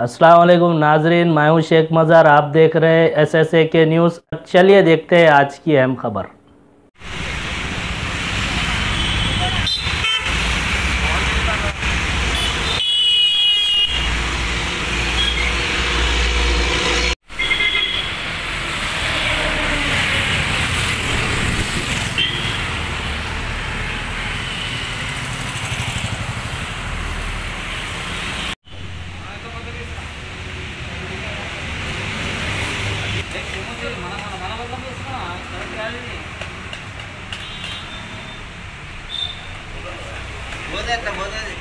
अस्सलाम वालेकुम नाजरीन मैं हूं शेख मज़ार आप देख रहे हैं एस एस ए के न्यूज़ चलिए देखते हैं आज की अहम खबर పోదేట పోదేది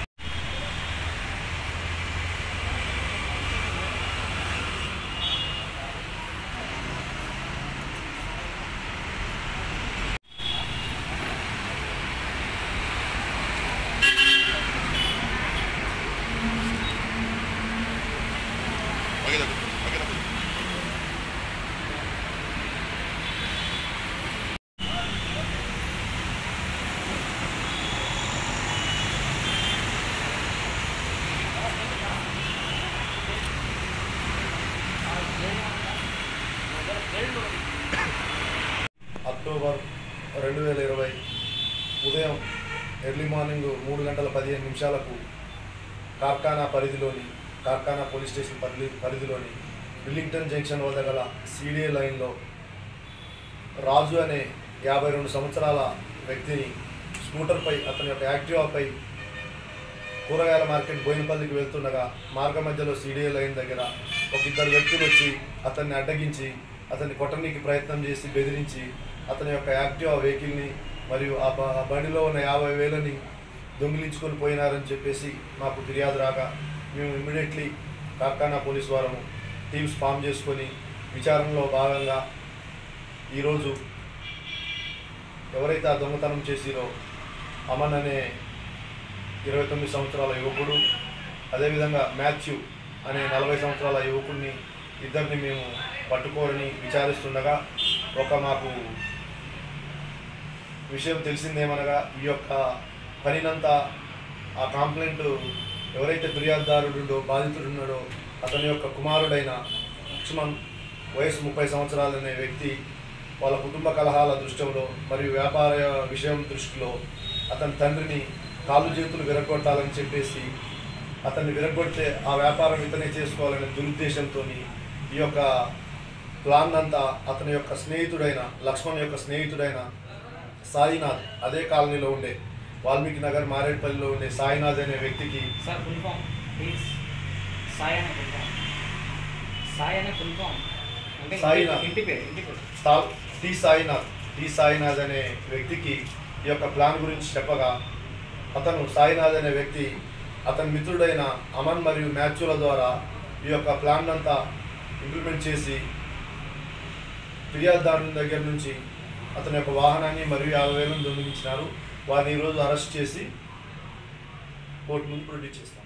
అక్టోబర్ రెండు వేల ఇరవై ఉదయం ఎర్లీ మార్నింగ్ మూడు గంటల పదిహేను నిమిషాలకు కార్ఖానా పరిధిలోని కార్ఖానా పోలీస్ స్టేషన్ పరిధి పరిధిలోని విల్లింగ్టన్ జంక్షన్ వద్ద గల సిడిఏ లైన్లో రాజు అనే యాభై రెండు సంవత్సరాల వ్యక్తిని స్కూటర్పై అతని యొక్క యాక్టివాపై కూరగాయల మార్కెట్ బోయినపల్లికి వెళ్తుండగా మార్గ మధ్యలో సిడిఏ లైన్ దగ్గర ఒక ఇద్దరు వ్యక్తులు వచ్చి అతన్ని అడ్డగించి అతన్ని కొట్టడానికి ప్రయత్నం చేసి బెదిరించి అతని యొక్క యాక్టివా వెహికల్ని మరియు ఆ బ- ఆ బండిలో ఉన్న యాభై వేలని దొంగిలించుకొని పోయినారని చెప్పేసి మాకు ఫిర్యాదు రాగా మేము ఇమ్మీడియట్లీ కార్ఖానా పోలీస్ వారము టీమ్స్ ఫామ్ చేసుకొని విచారణలో భాగంగా ఈరోజు ఎవరైతే ఆ దొంగతనం చేసిరో అమన్ అనే ఇరవై తొమ్మిది సంవత్సరాల యువకుడు అదేవిధంగా మాథ్యూ అనే నలభై సంవత్సరాల యువకుడిని ఇద్దరిని మేము పట్టుకోరని విచారిస్తుండగా ఒక మాకు విషయం తెలిసిందేమనగా ఈ యొక్క పనినంతా ఆ కంప్లైంట్ ఎవరైతే ఫిర్యాదుదారుడుండో బాధితుడున్నాడో అతని యొక్క కుమారుడైన లక్ష్మణ్ వయసు ముప్పై సంవత్సరాలనే వ్యక్తి వాళ్ళ కుటుంబ కలహాల దృష్టిలో మరియు వ్యాపార విషయం దృష్టిలో అతని తండ్రిని కాళ్ళు చేతులు విరగొట్టాలని చెప్పేసి అతన్ని విరగొడితే ఆ వ్యాపారం ఇతనే చేసుకోవాలనే దురుద్దేశంతో ఈ యొక్క ప్లాన్ అంతా అతని యొక్క స్నేహితుడైన లక్ష్మణ్ యొక్క స్నేహితుడైన సాయినాథ్ అదే కాలనీలో ఉండే వాల్మీకి నగర్ మారేడ్పల్లిలో ఉండే సాయినాథ్ అనే వ్యక్తికి sir full form please Sai అనే ఫుల్ ఫామ్ సాయి అనే ఫుల్ ఫామ్ అంటే సాయినాథ్. ఇంటి పేరు ఇంటి పేరు తా- టి సాయినాథ్ టి సాయినాథ్ అనే వ్యక్తికి ఈ యొక్క ప్లాన్ గురించి చెప్పగా అతను సాయినాథ్ అనే వ్యక్తి అతని మిత్రుడైన అమన్ మరియు మ్యాచ్ల ద్వారా ఈ యొక్క ప్లాన్ అంతా ఇంప్లిమెంట్ చేసి ఫిర్యాదుదారుని దగ్గర నుంచి అతని యొక్క వాహనాన్ని మరియు యాభై వేలను దొంగిలించినారు వారిని ఈరోజు అరెస్ట్ చేసి కోర్టు ముందు ప్రొడ్యూస్ చేస్తారు